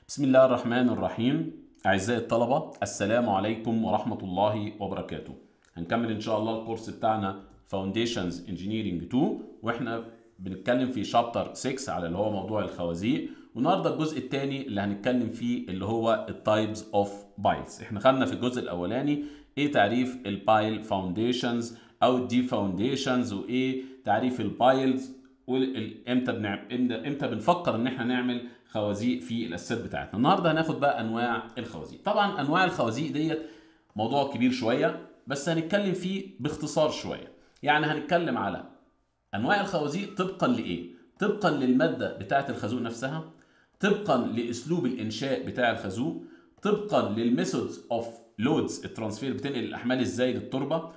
بسم الله الرحمن الرحيم أعزائي الطلبة السلام عليكم ورحمة الله وبركاته هنكمل إن شاء الله الكورس بتاعنا Foundations Engineering 2 وإحنا بنتكلم في شابتر 6 على اللي هو موضوع الخوازيق والنهارده الجزء الثاني اللي هنتكلم فيه اللي هو التايبز اوف بايلز احنا خدنا في الجزء الاولاني ايه تعريف البايل فاونديشنز او الدي فاونديشنز وايه تعريف البايلز وامتى بنعمل امتى بنفكر ان احنا نعمل خوازيق في الاساسات بتاعتنا النهارده هناخد بقى انواع الخوازيق طبعا انواع الخوازيق ديت موضوع كبير شويه بس هنتكلم فيه باختصار شويه يعني هنتكلم على انواع الخوازيق طبقا لايه طبقا للماده بتاعه الخازوق نفسها طبقا لاسلوب الانشاء بتاع الخازوق طبقا للميثودز اوف لودز الترانسفير بتنقل الاحمال ازاي للتربه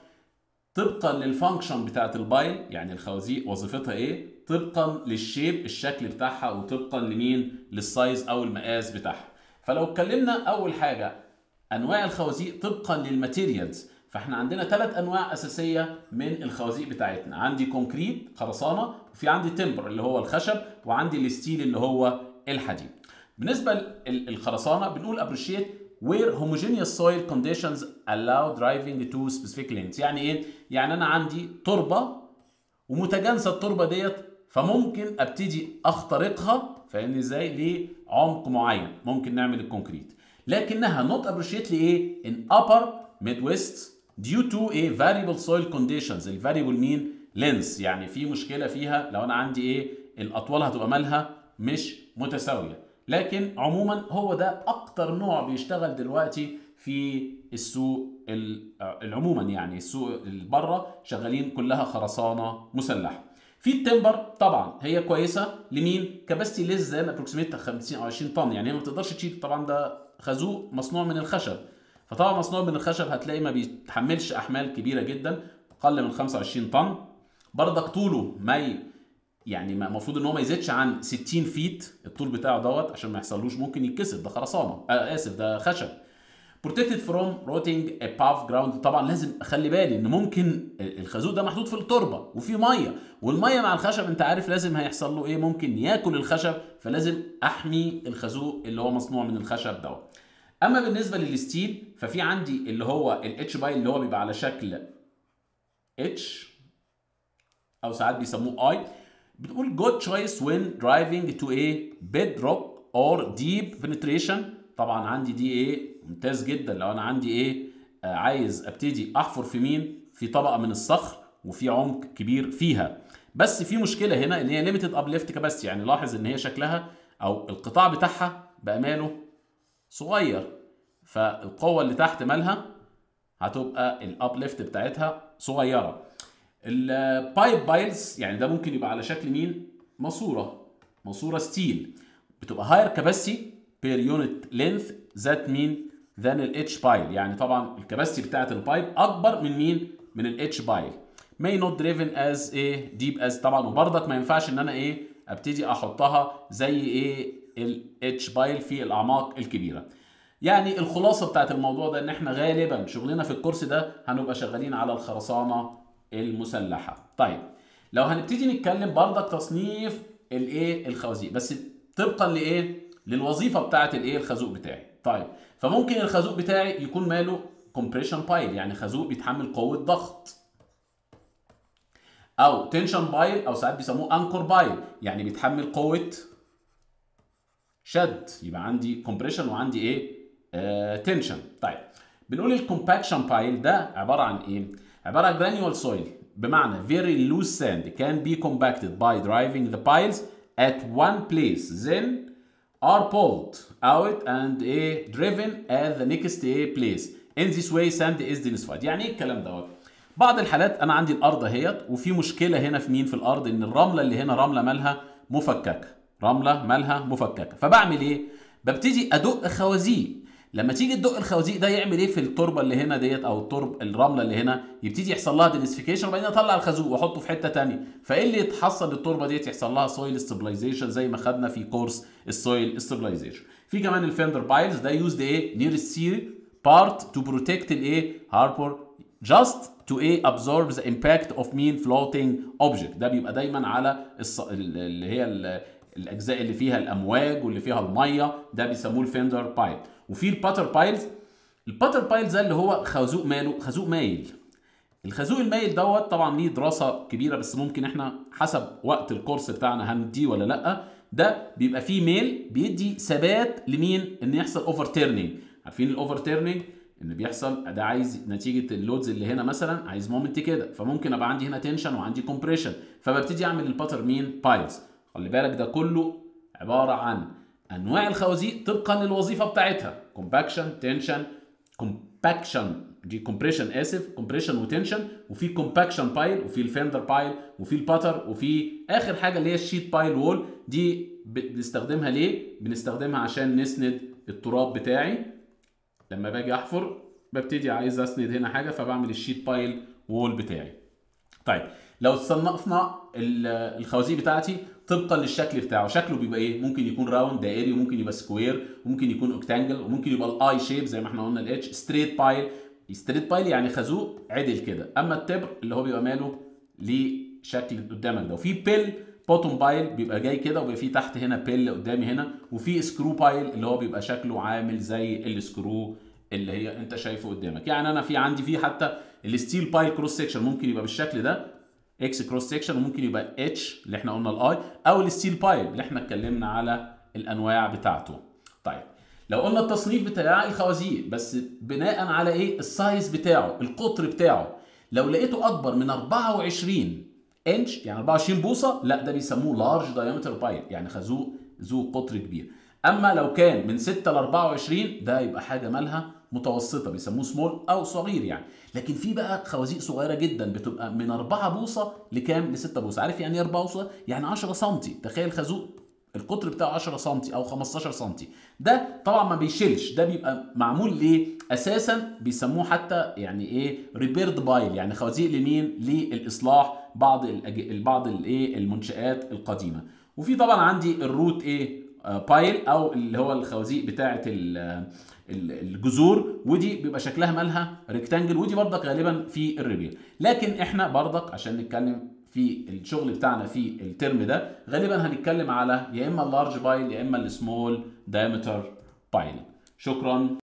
طبقا للفانكشن بتاعه البايل يعني الخوازيق وظيفتها ايه طبقا للشيب الشكل بتاعها وطبقا لمين للسايز او المقاس بتاعها فلو اتكلمنا اول حاجه انواع الخوازيق طبقا للماتيريالز فاحنا عندنا ثلاث انواع اساسيه من الخوازيق بتاعتنا عندي كونكريت خرسانه وفي عندي تمبر اللي هو الخشب وعندي الستيل اللي هو الحديد بالنسبه للخرسانه بنقول appreciate where homogeneous soil conditions allow driving to specific lengths يعني ايه يعني انا عندي تربه ومتجانسه التربه ديت فممكن ابتدي اخترقها فاهمني ازاي لعمق معين ممكن نعمل الكونكريت لكنها not appreciate لايه in upper midwest due to a variable soil conditions الفاريبل مين lengths يعني في مشكله فيها لو انا عندي ايه الاطوال هتبقى مالها مش متساويه لكن عموما هو ده اكتر نوع بيشتغل دلوقتي في السوق عموما يعني السوق بره شغالين كلها خرسانه مسلحه في التمبر طبعا هي كويسه لمين كباستي ليس ذان ابروكسيميت 50 او 20 طن يعني ما بتقدرش تشيل طبعا ده خازوق مصنوع من الخشب فطبعا مصنوع من الخشب هتلاقي ما بيتحملش احمال كبيره جدا اقل من 25 طن بردك طوله ما يعني المفروض ان هو ما يزيدش عن 60 فيت الطول بتاعه دوت عشان ما يحصلوش ممكن يتكسر ده خرسانه آه اسف ده خشب protected from rotting above ground طبعا لازم اخلي بالي ان ممكن الخازوق ده محطوط في التربه وفي ميه والميه مع الخشب انت عارف لازم هيحصل له ايه ممكن ياكل الخشب فلازم احمي الخازوق اللي هو مصنوع من الخشب دوت اما بالنسبه للستيل ففي عندي اللي هو الاتش باي اللي هو بيبقى على شكل اتش او ساعات بيسموه اي بتقول good choice when driving to a bedrock or deep penetration طبعا عندي دي ايه ممتاز جدا لو انا عندي ايه آه عايز ابتدي احفر في مين في طبقه من الصخر وفي عمق كبير فيها بس في مشكله هنا ان هي ليميتد ابليفت كاباسيتي يعني لاحظ ان هي شكلها او القطاع بتاعها بقى ماله صغير فالقوه اللي تحت مالها هتبقى الابليفت بتاعتها صغيره البايب بايلز يعني ده ممكن يبقى على شكل مين ماسوره ماسوره ستيل بتبقى هاير كاباسيتي بير يونت لينث ذات مين ذان الاتش بايل يعني طبعا الكباسيتي بتاعه البايب اكبر من مين من الاتش بايل may not driven as a deep as طبعا وبرضك ما ينفعش ان انا ايه ابتدي احطها زي ايه الاتش بايل في الاعماق الكبيره يعني الخلاصه بتاعت الموضوع ده ان احنا غالبا شغلنا في الكورس ده هنبقى شغالين على الخرسانه المسلحه طيب لو هنبتدي نتكلم برضك تصنيف الايه الخوازيق بس طبقا لايه للوظيفه بتاعه الايه الخازوق بتاعي طيب فممكن الخازوق بتاعي يكون ماله كومبريشن بايل يعني خازوق بيتحمل قوه ضغط او تنشن بايل او ساعات بيسموه انكور بايل يعني بيتحمل قوه شد يبقى عندي كومبريشن وعندي ايه آه تنشن طيب بنقول الكومباكشن بايل ده عباره عن ايه عباره عن جرانيول سويل بمعنى very loose sand can be compacted by driving the piles at one place then are pulled out and a driven at the next a place in this way sand is densified يعني ايه الكلام دوت بعض الحالات انا عندي الارض اهيت وفي مشكله هنا في مين في الارض ان الرمله اللي هنا رمله مالها مفككه رمله مالها مفككه فبعمل ايه ببتدي ادق خوازيق لما تيجي تدق الخوازيق ده يعمل ايه في التربه اللي هنا ديت او الترب الرمله اللي هنا يبتدي يحصل لها دينسفيكيشن وبعدين اطلع الخازوق واحطه في حته ثانيه فايه اللي يتحصل للتربه ديت يحصل لها سويل ستابلايزيشن زي ما خدنا في كورس السويل ستابلايزيشن في كمان الفندر بايلز ده يوزد ايه نير السي بارت تو بروتكت الايه هاربور جاست to a absorb the impact of mean floating object ده بيبقى دايما على الص... اللي هي الاجزاء اللي فيها الامواج واللي فيها الميه ده بيسموه الفندر بايل وفي الباتر بايلز الباتر بايلز ده اللي هو خازوق ماله خازوق مايل الخازوق المايل دوت طبعا ليه دراسه كبيره بس ممكن احنا حسب وقت الكورس بتاعنا هنديه ولا لا ده بيبقى فيه ميل بيدي ثبات لمين ان يحصل اوفر تيرنينج عارفين الاوفر تيرنينج ان بيحصل ده عايز نتيجه اللودز اللي هنا مثلا عايز مومنت كده فممكن ابقى عندي هنا تنشن وعندي كومبريشن فببتدي اعمل الباتر مين بايلز خلي بالك ده كله عباره عن انواع الخوازيق طبقا للوظيفه بتاعتها كومباكشن تنشن كومباكشن دي كومبريشن اسف كومبريشن وتنشن وفي كومباكشن بايل وفي الفندر بايل وفي الباتر وفي اخر حاجه اللي هي الشيت بايل وول دي بنستخدمها ليه بنستخدمها عشان نسند التراب بتاعي لما باجي احفر ببتدي عايز اسند هنا حاجه فبعمل الشيت بايل وول بتاعي طيب لو صنفنا الخوازيق بتاعتي طبقا للشكل بتاعه شكله بيبقى ايه ممكن يكون راوند دائري وممكن يبقى سكوير وممكن يكون اوكتانجل وممكن يبقى الاي شيب زي ما احنا قلنا الاتش ستريت بايل ستريت بايل يعني خازوق عدل كده اما التبر اللي هو بيبقى ماله لشكل قدامك ده وفي بيل بوتوم بايل بيبقى جاي كده وبيبقى في تحت هنا بيل قدامي هنا وفي سكرو بايل اللي هو بيبقى شكله عامل زي السكرو اللي هي انت شايفه قدامك يعني انا في عندي فيه حتى الستيل بايل كروس سيكشن ممكن يبقى بالشكل ده اكس كروس سيكشن وممكن يبقى اتش اللي احنا قلنا الاي او الستيل بايل اللي احنا اتكلمنا على الانواع بتاعته طيب لو قلنا التصنيف بتاع الخوازيق بس بناء على ايه السايز بتاعه القطر بتاعه لو لقيته اكبر من 24 انش يعني 24 بوصه لا ده بيسموه لارج دايمتر بايل يعني خازوق ذو قطر كبير اما لو كان من 6 ل 24 ده يبقى حاجه مالها متوسطه بيسموه سمول او صغير يعني لكن في بقى خوازيق صغيره جدا بتبقى من 4 بوصه لكام ل 6 بوصه عارف يعني ايه 4 بوصه يعني 10 سم تخيل خازوق القطر بتاعه 10 سم او 15 سم ده طبعا ما بيشيلش ده بيبقى معمول ليه اساسا بيسموه حتى يعني ايه ريبيرد بايل يعني خوازيق لمين للاصلاح بعض الأج... بعض الايه المنشات القديمه وفي طبعا عندي الروت ايه بايل او اللي هو الخوازيق بتاعه الجذور ودي بيبقى شكلها مالها ريكتانجل ودي برضك غالبا في الريبير لكن احنا برضك عشان نتكلم في الشغل بتاعنا في الترم ده غالبا هنتكلم على يا اما اللارج بايل يا اما السمول دايمتر بايل شكرا